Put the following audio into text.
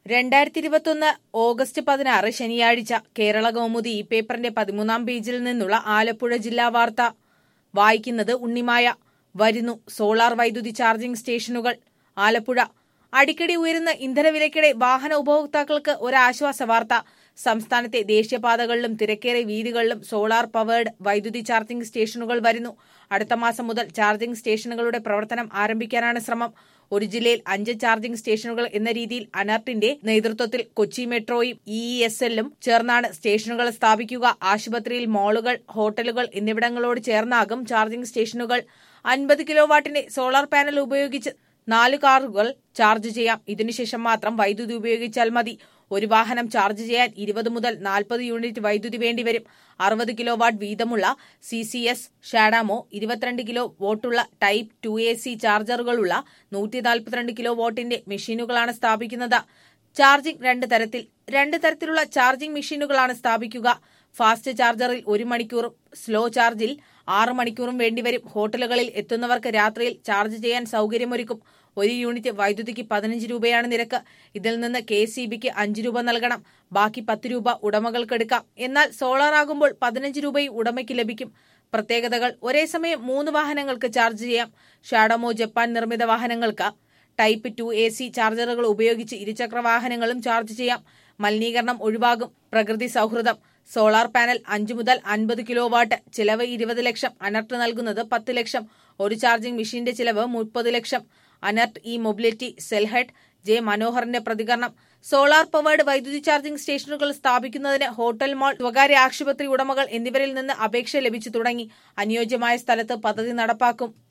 രണ്ടായിരത്തി ഇരുപത്തൊന്ന് ഓഗസ്റ്റ് പതിനാറ് ശനിയാഴ്ച കേരള കൗമുദി ഈ പേപ്പറിന്റെ പതിമൂന്നാം പേജിൽ നിന്നുള്ള ആലപ്പുഴ ജില്ലാ വാർത്ത വായിക്കുന്നത് ഉണ്ണിമായ വരുന്നു സോളാർ വൈദ്യുതി ചാർജിംഗ് സ്റ്റേഷനുകൾ ആലപ്പുഴ അടിക്കടി ഉയരുന്ന ഇന്ധനവിലയ്ക്കിടെ വാഹന ഉപഭോക്താക്കൾക്ക് ഒരാശ്വാസ വാർത്ത സംസ്ഥാനത്തെ ദേശീയപാതകളിലും തിരക്കേറിയ വീതികളിലും സോളാർ പവേർഡ് വൈദ്യുതി ചാർജിംഗ് സ്റ്റേഷനുകൾ വരുന്നു അടുത്ത മാസം മുതൽ ചാർജിംഗ് സ്റ്റേഷനുകളുടെ പ്രവർത്തനം ആരംഭിക്കാനാണ് ശ്രമം ഒരു ജില്ലയിൽ അഞ്ച് ചാർജിംഗ് സ്റ്റേഷനുകൾ എന്ന രീതിയിൽ അനർട്ടിന്റെ നേതൃത്വത്തിൽ കൊച്ചി മെട്രോയും ഇ എസ് എല്ലും ചേർന്നാണ് സ്റ്റേഷനുകൾ സ്ഥാപിക്കുക ആശുപത്രിയിൽ മാളുകൾ ഹോട്ടലുകൾ എന്നിവിടങ്ങളോട് ചേർന്നാകും ചാർജിംഗ് സ്റ്റേഷനുകൾ അൻപത് കിലോ വാട്ടിന്റെ സോളാർ പാനൽ ഉപയോഗിച്ച് നാല് കാറുകൾ ചാർജ് ചെയ്യാം ഇതിനുശേഷം മാത്രം വൈദ്യുതി ഉപയോഗിച്ചാൽ മതി ഒരു വാഹനം ചാർജ് ചെയ്യാൻ ഇരുപത് മുതൽ നാൽപ്പത് യൂണിറ്റ് വൈദ്യുതി വേണ്ടിവരും അറുപത് കിലോ വാട്ട് വീതമുള്ള സി സി എസ് ഷാഡാമോ ഇരുപത്തിരണ്ട് കിലോ വോട്ടുള്ള ടൈപ്പ് ടു എ സി ചാർജറുകളുള്ള നൂറ്റി നാൽപ്പത്തിരണ്ട് കിലോ വോട്ടിന്റെ മെഷീനുകളാണ് സ്ഥാപിക്കുന്നത് ചാർജിംഗ് രണ്ട് തരത്തിൽ രണ്ട് തരത്തിലുള്ള ചാർജിംഗ് മെഷീനുകളാണ് സ്ഥാപിക്കുക ഫാസ്റ്റ് ചാർജറിൽ ഒരു മണിക്കൂറും സ്ലോ ചാർജിൽ ആറ് മണിക്കൂറും വേണ്ടിവരും ഹോട്ടലുകളിൽ എത്തുന്നവർക്ക് രാത്രിയിൽ ചാർജ് ചെയ്യാൻ സൗകര്യമൊരുക്കും ഒരു യൂണിറ്റ് വൈദ്യുതിക്ക് പതിനഞ്ച് രൂപയാണ് നിരക്ക് ഇതിൽ നിന്ന് കെ സി ബിക്ക് അഞ്ച് രൂപ നൽകണം ബാക്കി പത്ത് രൂപ ഉടമകൾക്കെടുക്കാം എന്നാൽ സോളാർ ആകുമ്പോൾ പതിനഞ്ച് രൂപയും ഉടമയ്ക്ക് ലഭിക്കും പ്രത്യേകതകൾ ഒരേ സമയം മൂന്ന് വാഹനങ്ങൾക്ക് ചാർജ് ചെയ്യാം ഷാഡമോ ജപ്പാൻ നിർമ്മിത വാഹനങ്ങൾക്ക് ടൈപ്പ് ടു എ സി ചാർജറുകൾ ഉപയോഗിച്ച് ഇരുചക്ര വാഹനങ്ങളും ചാർജ് ചെയ്യാം മലിനീകരണം ഒഴിവാകും പ്രകൃതി സൗഹൃദം സോളാർ പാനൽ അഞ്ചു മുതൽ അൻപത് കിലോ വാട്ട് ചിലവ് ഇരുപത് ലക്ഷം അനർട്ട് നൽകുന്നത് പത്ത് ലക്ഷം ഒരു ചാർജിംഗ് മെഷീന്റെ ചിലവ് മുപ്പത് ലക്ഷം ANERT E mobility cell head J മനോഹറിന്റെ പ്രതികരണം സോളാർ പവേർഡ് വൈദ്യുതി ചാർജിംഗ് സ്റ്റേഷനുകൾ സ്ഥാപിക്കുന്നതിന് ഹോട്ടൽ മാൾ സ്വകാര്യ ആശുപത്രി ഉടമകൾ എന്നിവരിൽ നിന്ന് അപേക്ഷ ലഭിച്ചു തുടങ്ങി അനുയോജ്യമായ സ്ഥലത്ത് പദ്ധതി നടപ്പാക്കും